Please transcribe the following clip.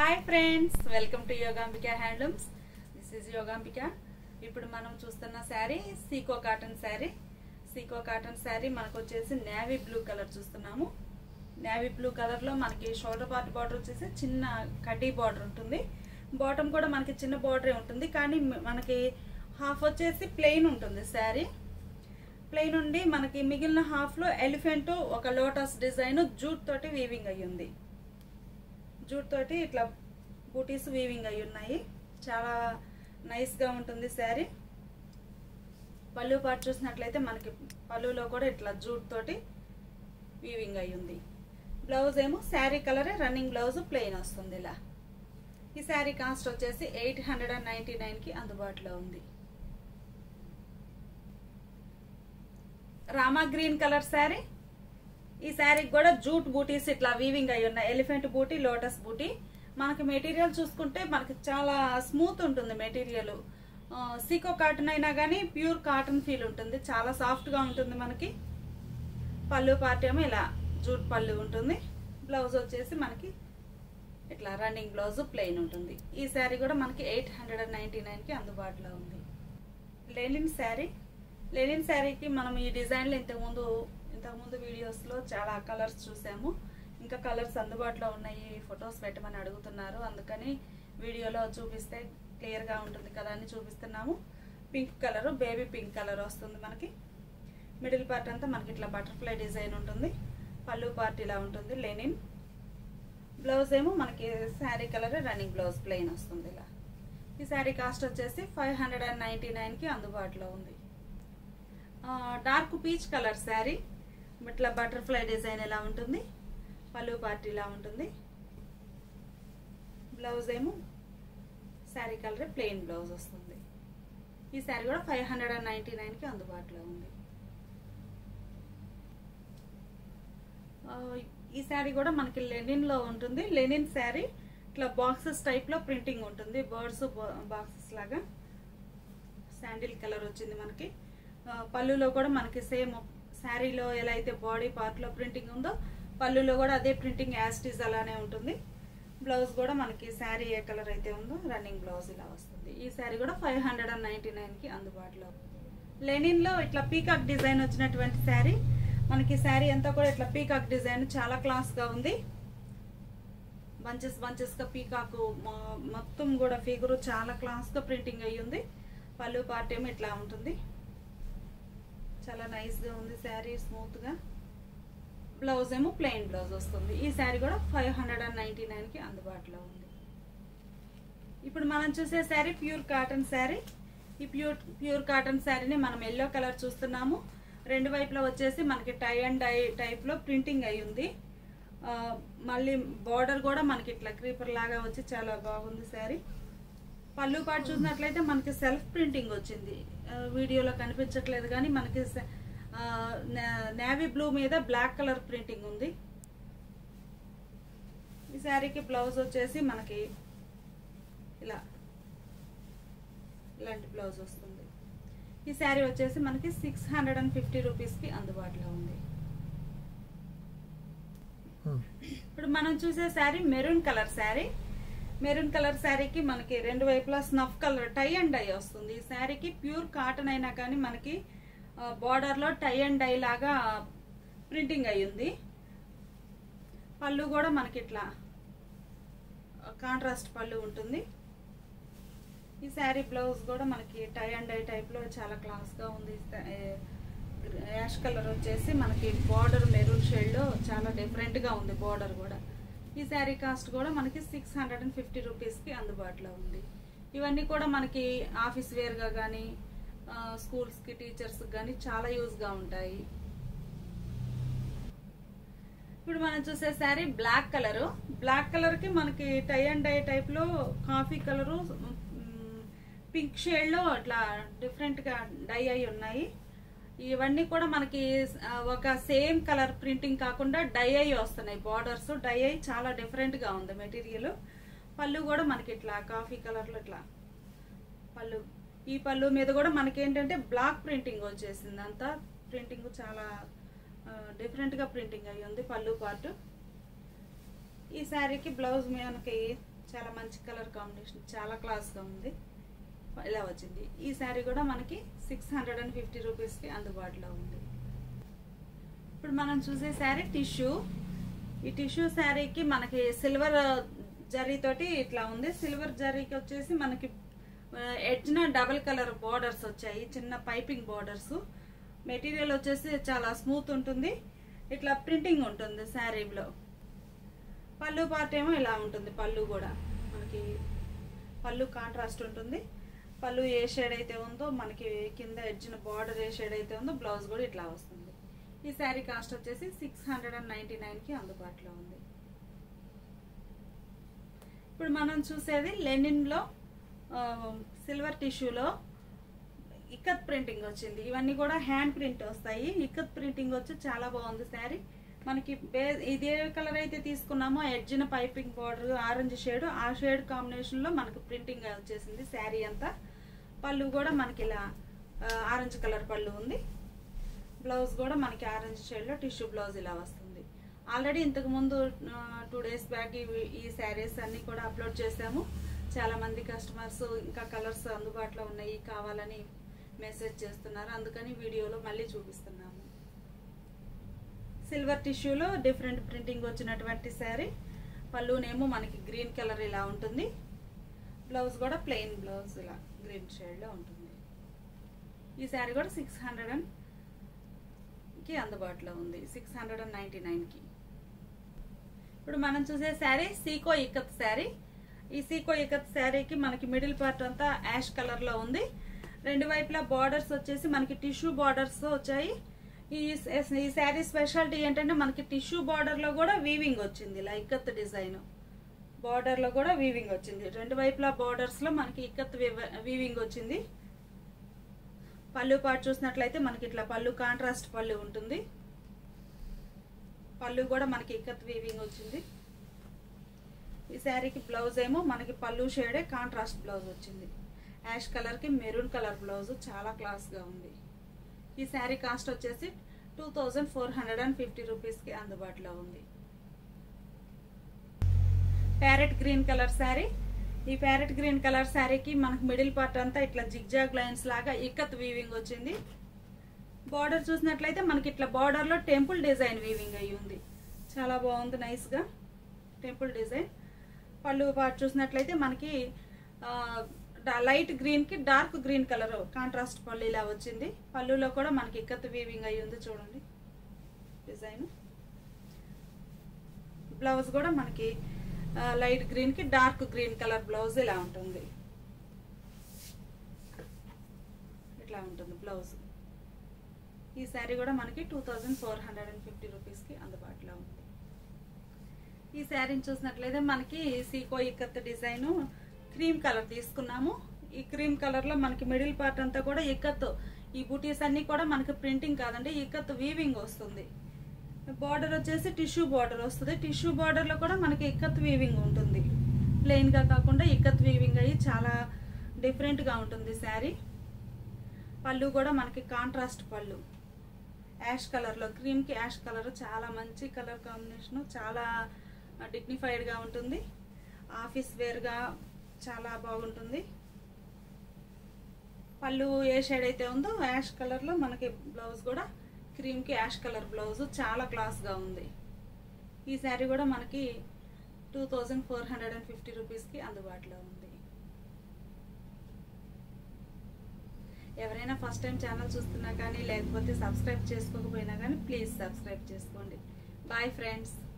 hi friends welcome to Yogambika handlooms this is Yogambika ఇప్పుడు మనం చూస్తున్న sari sico cotton sari sico cotton sari మనకు వచ్చేసి నేవీ బ్లూ కలర్ చూస్తున్నాము నేవీ బ్లూ కలర్లో మనకి షోల్డర్ పార్ట్ బార్డర్ వచ్చేసి చిన్న కడ్డీ బార్డర్ ఉంటుంది బాటమ్ కూడా మనకి చిన్న బార్డరే ఉంటుంది కానీ మనకి హాఫ్ వచ్చేసి ప్లెయిన్ ఉంటుంది శారీ ప్లెయిన్ ఉండి మనకి మిగిలిన హాఫ్లో ఎలిఫెంట్ ఒక లోటస్ డిజైన్ జూట్ తోటి వీవింగ్ అయ్యి ఉంది జూట్ తోటి ఇట్లా బూటీస్ వీవింగ్ అయి ఉన్నాయి చాలా నైస్గా ఉంటుంది శారీ పళ్ళు పాటు చూసినట్లయితే మనకి పళ్ళులో కూడా ఇట్లా జూట్ తోటి వీవింగ్ అయి ఉంది బ్లౌజ్ ఏమో శారీ కలరే రన్నింగ్ బ్లౌజ్ ప్లెయిన్ వస్తుంది ఇలా ఈ శారీ కాస్ట్ వచ్చేసి ఎయిట్ హండ్రెడ్ అండ్ నైంటీ నైన్కి అందుబాటులో ఉంది రామా గ్రీన్ కలర్ శారీ ఈ శారీకి కూడా జూట్ బూటీస్ ఇట్లా వీవింగ్ అయి ఉన్నాయి ఎలిఫెంట్ బూటీ లోటస్ బూటీ మనకి మెటీరియల్ చూసుకుంటే మనకి చాలా స్మూత్ ఉంటుంది మెటీరియల్ సీకో కాటన్ అయినా కానీ ప్యూర్ కాటన్ ఫీల్ ఉంటుంది చాలా సాఫ్ట్గా ఉంటుంది మనకి పళ్ళు పార్టీ ఏమో ఇలా జూట్ పళ్ళు ఉంటుంది బ్లౌజ్ వచ్చేసి మనకి ఇట్లా రన్నింగ్ బ్లౌజ్ ప్లెయిన్ ఉంటుంది ఈ శారీ కూడా మనకి ఎయిట్ హండ్రెడ్ అండ్ నైంటీ నైన్కి అందుబాటులో ఉంది లెనిన్ శారీ లెనిన్ శారీకి మనం ఈ డిజైన్లు ఇంతకుముందు ఇంతకుముందు వీడియోస్లో చాలా కలర్స్ చూసాము ఇంకా కలర్స్ అందుబాటులో ఉన్నాయి ఫొటోస్ పెట్టమని అడుగుతున్నారు అందుకని వీడియోలో చూపిస్తే క్లియర్గా ఉంటుంది కదా అని చూపిస్తున్నాము pink colour baby pink colour వస్తుంది మనకి మిడిల్ పార్ట్ అంతా మనకి ఇట్లా బటర్ఫ్లై డిజైన్ ఉంటుంది పళ్ళు పార్ట్ ఇలా ఉంటుంది లెనిన్ బ్లౌజ్ ఏమో మనకి sari colour running blouse plain వస్తుంది ఇలా ఈ శారీ కాస్ట్ వచ్చేసి ఫైవ్ హండ్రెడ్ అండ్ నైంటీ నైన్కి అందుబాటులో ఉంది డార్క్ పీచ్ కలర్ శారీ ఇట్లా బటర్ఫ్లై డిజైన్ ఎలా ఉంటుంది పళ్ళు పార్టీ ఇలా ఉంటుంది బ్లౌజ్ ఏమో శారీ కలర్ ప్లెయిన్ బ్లౌజ్ వస్తుంది ఈ శారీ కూడా ఫైవ్ హండ్రెడ్ అండ్ నైంటీ నైన్కి అందుబాటులో ఉంది ఈ శారీ కూడా మనకి లెనిన్లో ఉంటుంది లెనిన్ శారీ ఇట్లా బాక్సెస్ టైప్లో ప్రింటింగ్ ఉంటుంది బర్డ్స్ బాక్సెస్ లాగా శాండిల్ కలర్ వచ్చింది మనకి పళ్ళులో కూడా మనకి సేమ్ శారీలో ఎలా అయితే బాడీ పార్ట్లో ప్రింటింగ్ ఉందో పళ్ళులో కూడా అదే ప్రింటింగ్ యాస్టీస్ అలానే ఉంటుంది బ్లౌజ్ కూడా మనకి శారీ ఏ కలర్ అయితే ఉందో రన్నింగ్ బ్లౌజ్ ఇలా వస్తుంది ఈ శారీ కూడా ఫైవ్ హండ్రెడ్ అండ్ నైంటీ నైన్కి అందుబాటులో లెనిన్లో ఇట్లా పీకాక్ డిజైన్ వచ్చినటువంటి శారీ మనకి శారీ అంతా కూడా ఇట్లా పీకాక్ డిజైన్ చాలా క్లాస్గా ఉంది బంచెస్ బంచెస్గా పీకాకు మొత్తం కూడా ఫిగర్ చాలా క్లాస్గా ప్రింటింగ్ అయ్యి ఉంది పళ్ళు పార్ట్ ఏమో ఇట్లా ఉంటుంది చాలా నైస్గా ఉంది శారీ స్మూత్గా బ్లౌజ్ ఏమో ప్లెయిన్ బ్లౌజ్ వస్తుంది ఈ శారీ కూడా ఫైవ్ హండ్రెడ్ అండ్ నైంటీ నైన్కి అందుబాటులో ఉంది ఇప్పుడు మనం చూసే శారీ ప్యూర్ కాటన్ శారీ ఈ ప్యూర్ ప్యూర్ కాటన్ శారీని మనం ఎల్లో కలర్ చూస్తున్నాము రెండు వైపులో వచ్చేసి మనకి టై అండ్ డై టైప్లో ప్రింటింగ్ అయి ఉంది మళ్ళీ బార్డర్ కూడా మనకి ఇట్లా క్రీపర్ లాగా వచ్చి చాలా బాగుంది శారీ పళ్ళు పాటు చూసినట్లయితే మనకి సెల్ఫ్ ప్రింటింగ్ వచ్చింది వీడియోలో కనిపించట్లేదు కానీ మనకి నేవీ బ్లూ మీద బ్లాక్ కలర్ ప్రింటింగ్ ఉంది ఈ శారీకి బ్లౌజ్ వచ్చేసి మనకి ఇలా ఇలాంటి బ్లౌజ్ వస్తుంది ఈ శారీ వచ్చేసి మనకి సిక్స్ హండ్రెడ్ అండ్ ఫిఫ్టీ రూపీస్కి అందుబాటులో ఉంది ఇప్పుడు మనం చూసే sari maroon colour sari maroon colour శారీకి మనకి రెండు వైపులా snuff colour tie and dye వస్తుంది ఈ శారీకి ప్యూర్ కాటన్ అయినా కానీ మనకి బార్డర్లో టై అండ్ డై లాగా ప్రింటింగ్ అయి ఉంది పళ్ళు కూడా మనకి ఇట్లా కాంట్రాస్ట్ పళ్ళు ఉంటుంది ఈ శారీ బ్లౌజ్ కూడా మనకి టై అండ్ డై టైప్లో చాలా క్లాస్గా ఉంది యాష్ కలర్ వచ్చేసి మనకి బార్డర్ మెరూన్ షేడ్లో చాలా డిఫరెంట్గా ఉంది బార్డర్ కూడా ఈ శారీ కాస్ట్ కూడా మనకి సిక్స్ హండ్రెడ్ అండ్ ఫిఫ్టీ రూపీస్కి అందుబాటులో ఉంది ఇవన్నీ కూడా మనకి ఆఫీస్ వేర్గా కానీ స్కూల్స్కి టీచర్స్కి కానీ చాలా యూజ్గా ఉంటాయి ఇప్పుడు మనం చూసే శారీ బ్లాక్ కలరు బ్లాక్ కలర్కి మనకి టై అండ్ డై టైప్లో కాఫీ కలరు పింక్ షేడ్లో అట్లా డిఫరెంట్గా డై అయి ఉన్నాయి ఇవన్నీ కూడా మనకి ఒక సేమ్ కలర్ ప్రింటింగ్ కాకుండా డై అయి వస్తున్నాయి బార్డర్స్ డై అయి చాలా డిఫరెంట్గా ఉంది మెటీరియల్ పళ్ళు కూడా మనకి ఇట్లా కాఫీ కలర్లో ఇట్లా పళ్ళు ఈ పళ్ళు మీద కూడా మనకి ఏంటంటే బ్లాక్ ప్రింటింగ్ వచ్చేసింది అంతా ప్రింటింగ్ చాలా డిఫరెంట్గా ప్రింటింగ్ అయ్యి ఉంది పళ్ళు పార్ట్ ఈ శారీకి బ్లౌజ్ మనకి చాలా మంచి కలర్ కాంబినేషన్ చాలా క్లాస్గా ఉంది ఇలా వచ్చింది ఈ శారీ కూడా మనకి సిక్స్ హండ్రెడ్ అండ్ ఫిఫ్టీ రూపీస్కి అందుబాటులో ఉంది ఇప్పుడు మనం చూసే శారీ టిష్యూ ఈ టిష్యూ శారీకి మనకి సిల్వర్ జరీతోటి ఇట్లా ఉంది సిల్వర్ జరీకి వచ్చేసి మనకి ఎడ్జ్న డబల్ కలర్ బార్డర్స్ వచ్చాయి చిన్న పైపింగ్ బార్డర్స్ మెటీరియల్ వచ్చేసి చాలా స్మూత్ ఉంటుంది ఇట్లా ప్రింటింగ్ ఉంటుంది శారీలో పళ్ళు పార్ట్ ఏమో ఇలా ఉంటుంది పళ్ళు కూడా మనకి పళ్ళు కాంట్రాస్ట్ ఉంటుంది పళ్ళు ఏ షేడ్ అయితే ఉందో మనకి కింద ఎడ్జిన బార్డర్ ఏ షేడ్ అయితే ఉందో బ్లౌజ్ కూడా ఇట్లా వస్తుంది ఈ శారీ కాస్ట్ వచ్చేసి సిక్స్ హండ్రెడ్ అండ్ నైంటీ నైన్కి అందుబాటులో ఉంది ఇప్పుడు మనం చూసేది లెనిన్లో సిల్వర్ టిష్యూలో ఇక్కత్ ప్రింటింగ్ వచ్చింది ఇవన్నీ కూడా హ్యాండ్ ప్రింట్ వస్తాయి ఇక్కత్ ప్రింటింగ్ వచ్చి చాలా బాగుంది శారీ మనకి బే ఇదే కలర్ అయితే తీసుకున్నామో ఎడ్జిన పైపింగ్ బార్డర్ ఆరెంజ్ షేడ్ ఆ షేడ్ కాంబినేషన్లో మనకి ప్రింటింగ్ వచ్చేసింది శారీ అంతా పళ్ళు కూడా మనకి ఇలా ఆరెంజ్ కలర్ పళ్ళు ఉంది బ్లౌజ్ కూడా మనకి ఆరెంజ్ షేడ్లో టిష్యూ బ్లౌజ్ ఇలా వస్తుంది ఆల్రెడీ ఇంతకు ముందు టూ డేస్ బ్యాక్ ఇవి ఈ శారీస్ అన్నీ కూడా అప్లోడ్ చేసాము చాలా మంది కస్టమర్స్ ఇంకా కలర్స్ అందుబాటులో ఉన్నాయి కావాలని మెసేజ్ చేస్తున్నారు అందుకని వీడియోలో మళ్ళీ చూపిస్తున్నాము సిల్వర్ టిష్యూలో డిఫరెంట్ ప్రింటింగ్ వచ్చినటువంటి శారీ పళ్ళునేమో మనకి గ్రీన్ కలర్ ఇలా ఉంటుంది బ్లౌజ్ కూడా ప్లెయిన్ బ్లౌజ్ ఇలా గ్రీన్ షేడ్లో ఉంటుంది ఈ శారీ కూడా సిక్స్ హండ్రెడ్ అండ్ కి అందుబాటులో ఉంది సిక్స్ హండ్రెడ్ అండ్ నైంటీ నైన్కి ఇప్పుడు మనం చూసే శారీ సీకో ఇక్కత్ శారీ ఈ సీకో ఇక్కత్ శారీకి మనకి మిడిల్ పార్ట్ అంతా యాష్ కలర్లో ఉంది రెండు వైపులా బార్డర్స్ వచ్చేసి మనకి టిష్యూ బార్డర్స్ వచ్చాయి ఈ ఈ శారీ స్పెషాలిటీ ఏంటంటే మనకి టిష్యూ బార్డర్లో కూడా వీవింగ్ వచ్చింది ఇలా ఇక్కత్ డిజైన్ బార్డర్లో కూడా వీవింగ్ వచ్చింది రెండు వైపులా బార్డర్స్లో మనకి ఇక్కత్ వీవింగ్ వచ్చింది పళ్ళు పాటు చూసినట్లయితే మనకి ఇట్లా పళ్ళు కాంట్రాస్ట్ పళ్ళు ఉంటుంది పళ్ళు కూడా మనకి ఇక్కత్ వీవింగ్ వచ్చింది ఈ శారీకి బ్లౌజ్ ఏమో మనకి పళ్ళు షేడే కాంట్రాస్ట్ బ్లౌజ్ వచ్చింది యాష్ కలర్కి మెరూన్ కలర్ బ్లౌజ్ చాలా క్లాస్గా ఉంది ఈ శారీ కాస్ట్ వచ్చేసి two thousand four hundred and fifty రూపీస్కి అందుబాటులో ఉంది ప్యారెట్ గ్రీన్ కలర్ శారీ ఈ ప్యారెట్ గ్రీన్ కలర్ శారీకి మనకు మిడిల్ పార్ట్ అంతా ఇట్లా జిగ్జాగ్ లైన్స్ లాగా ఇక్కత్ వీవింగ్ వచ్చింది బార్డర్ చూసినట్లయితే మనకి ఇట్లా బార్డర్లో టెంపుల్ డిజైన్ వీవింగ్ అయి ఉంది చాలా బాగుంది నైస్గా టెంపుల్ డిజైన్ పళ్ళు పార్ట్ చూసినట్లయితే మనకి లైట్ గ్రీన్కి డార్క్ గ్రీన్ కలర్ కాంట్రాస్ట్ పళ్ళు ఇలా వచ్చింది పళ్ళులో కూడా మనకి ఇక్కత్ వీవింగ్ అయి ఉంది చూడండి డిజైన్ బ్లౌజ్ కూడా మనకి లైట్ గ్రీన్ కి డార్క్ గ్రీన్ కలర్ బ్లౌజ్ ఇలా ఉంటుంది ఇట్లా ఉంటుంది బ్లౌజ్ ఈ శారీ కూడా మనకి two thousand four hundred and fifty రూపీస్కి అందుబాటులో ఉంది ఈ శారీని చూసినట్లయితే మనకి sico ikat design cream colour తీసుకున్నాము ఈ క్రీమ్ కలర్లో మనకి మిడిల్ పార్ట్ అంతా కూడా ఇక్కత్ ఈ బూటీస్ అన్నీ కూడా మనకి ప్రింటింగ్ కాదండి ఇక్కత్ వీవింగ్ వస్తుంది బార్డర్ వచ్చేసి టిష్యూ బార్డర్ వస్తుంది టిష్యూ బార్డర్లో కూడా మనకి ఇక్కత్ వీవింగ్ ఉంటుంది ప్లెయిన్గా కాకుండా ఇక్కత్ వీవింగ్ అయ్యి చాలా డిఫరెంట్గా ఉంటుంది శారీ పళ్ళు కూడా మనకి కాంట్రాస్ట్ పళ్ళు యాష్ కలర్లో క్రీమ్కి యాష్ కలర్ చాలా మంచి కలర్ కాంబినేషన్ చాలా డిగ్నిఫైడ్గా ఉంటుంది ఆఫీస్ వేర్గా చాలా బాగుంటుంది పళ్ళు ఏ షేడ్ అయితే ఉందో యాష్ కలర్లో మనకి బ్లౌజ్ కూడా క్రీమ్కి యాష్ కలర్ బ్లౌజ్ చాలా క్లాస్గా ఉంది ఈ శారీ కూడా మనకి two thousand four hundred and fifty రూపీస్కి అందుబాటులో ఉంది ఎవరైనా ఫస్ట్ టైం ఛానల్ చూస్తున్నా కానీ లేకపోతే సబ్స్క్రైబ్ చేసుకోకపోయినా కానీ ప్లీజ్ సబ్స్క్రైబ్ చేసుకోండి బాయ్ ఫ్రెండ్స్